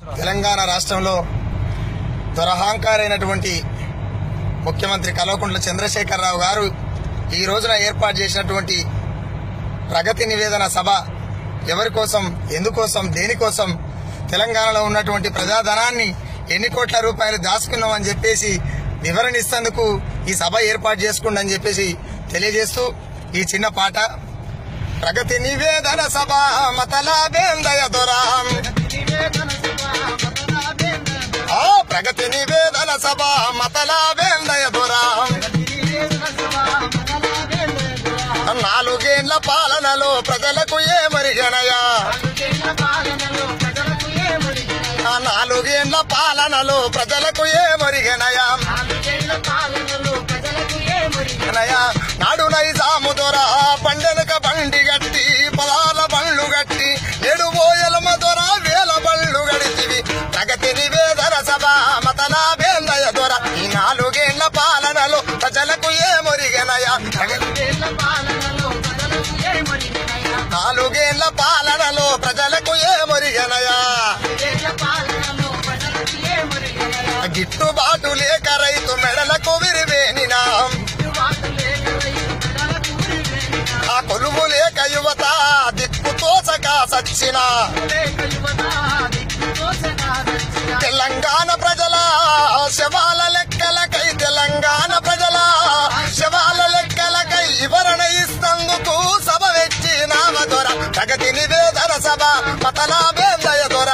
తెలంగాణ రాష్ట్రంలో దురహంకారైనటువంటి ముఖ్యమంత్రి కల్వకుంట్ల చంద్రశేఖరరావు గారు ఈ రోజున ఏర్పాటు చేసినటువంటి ప్రగతి నివేదన సభ ఎవరి కోసం ఎందుకోసం దేనికోసం తెలంగాణలో ఉన్నటువంటి ప్రజాధనాన్ని ఎన్ని కోట్ల రూపాయలు దాచుకున్నామని చెప్పేసి వివరణ ఇస్తందుకు ఈ సభ ఏర్పాటు చేసుకుండని చెప్పేసి తెలియజేస్తూ ఈ చిన్న పాట ప్రగతి నివేదన సభ మతలాబేందయ దొరాం ఆ ప్రగతి నివేదన సభ మతలాబేందయ దొరాం నాలుగేండ్ల పాలనలో ప్రజలకు ఏమరిగనయా ఆ నాలుగేండ్ల పాలనలో ప్రజలకు ఏమరిగనయా అనయా నాడు నైజాము దొర పండెనక బండి గట్టి పదాల బండ్లు గట్టి ఏడు బోయలమ దొర వేల బండ్లు గడిచివి ప్రగతి నివేదన సభ మతలాబేందయ దొర ఈ నాలుగేండ్ల పాలనలో ప్రజలకు ఏమొరిగనయా నాలుగేండ్ల పాలనలో ప్రజలకు ఏమొరిగనయా గిట్టుబాటు లేక రైతు మెడలకు విరివేనినా ఆ కొలువు లేక యువత దిక్కు తోచక సచ్చిన తెలంగాణ ప్రజల శవాల లెక్కలకై తెలంగాణ ప్రజల శవాల లెక్కలకై వివరణ ఇస్తందుకు సభ వెచ్చి నామ దొర ప్రగతి నివేదన సభ మతలాబేందయ దొర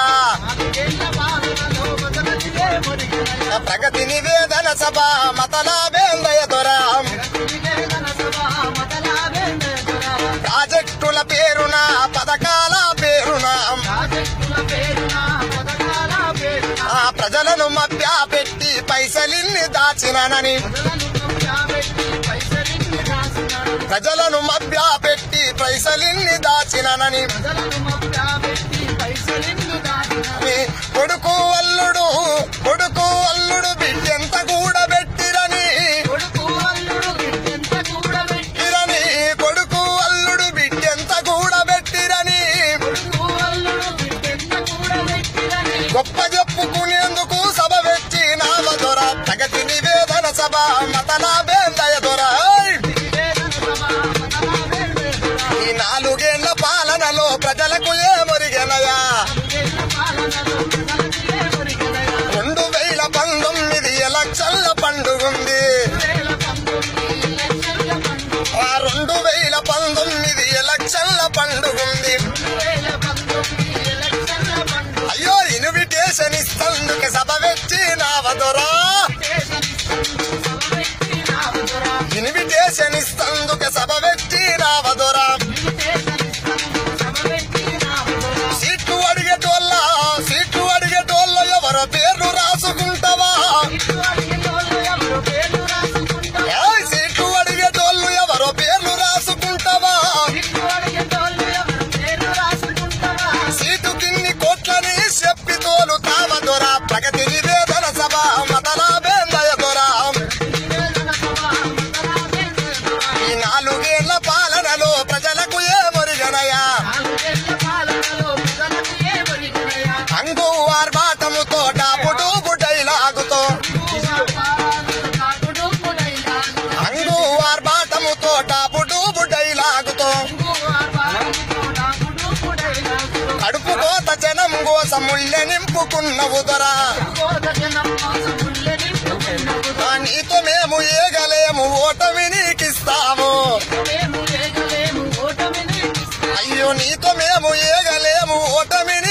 ప్రగతి నివేదన సభ మతలాబేందయ దొర ప్రాజెక్టుల పేరున పథకాల పేరున ఆ ప్రజలను మభ్యా పెట్టి పైసలిన్ని దాచినని ప్రజలను మభ్యా పెట్టి పైసలిన్ని దాచినని కొడుకు అల్లుడు కొడుకు అల్లుడు బిడ్డెంత కూడబెట్టిరని ఇరని కొడుకు అల్లుడు బిడ్డెంత కూడబెట్టిరని గొప్ప చెప్పుకునేందుకు సభ వెచ్చి నామ దొర ప్రగతి నివేదన సభ మతలాబేందయ దొర ఈ నాలుగేళ్ల పాలనలో ప్రజలకు ఏమొరిగెనయా రెండు వేల పంతొమ్మిది ఎలక్షన్ల పండుగుంది ఆ రెండు వేల పంతొమ్మిది ఎలక్షన్ల పండుగుంది అయ్యో ఇన్విటేషన్ ఇస్తందుకు సభ వెచ్చి నావదొరా ఇన్విటేషన్ ఇస్తందుకు సభ వెచ్చి నావదొరా సీట్లు అడిగేటోళ్ళ సీట్లు అడిగేటోళ్ళ ఎవరో పేర్లు రాసుకుంటావా ఏయ్, సీట్లు అడిగేటోళ్ళు ఎవరో పేర్లు రాసుకుంటావా సీటు కిన్ని కోట్లని చెప్పి తోలు తావ దొర ప్రగతి నివేదన సభ మతలాబేందయ దొర ఈ నాలుగేళ్ల పాలనలో ప్రజలకు ఏమొరిగనయా అంగు ఆర్భాటముతో డాపుడు బుడైలాగుతో అంగు ఆర్భాటముతో డాపుడు బుడైలాగుతో కడుపు కోత జనం కోసం ముళ్ళ నింపుకున్న ఉదరా ఆ నీతో మేము ఏగలేము ఓటమి నీకిస్తాము అయ్యో నీతో మేము ఏగలేము ఓటమి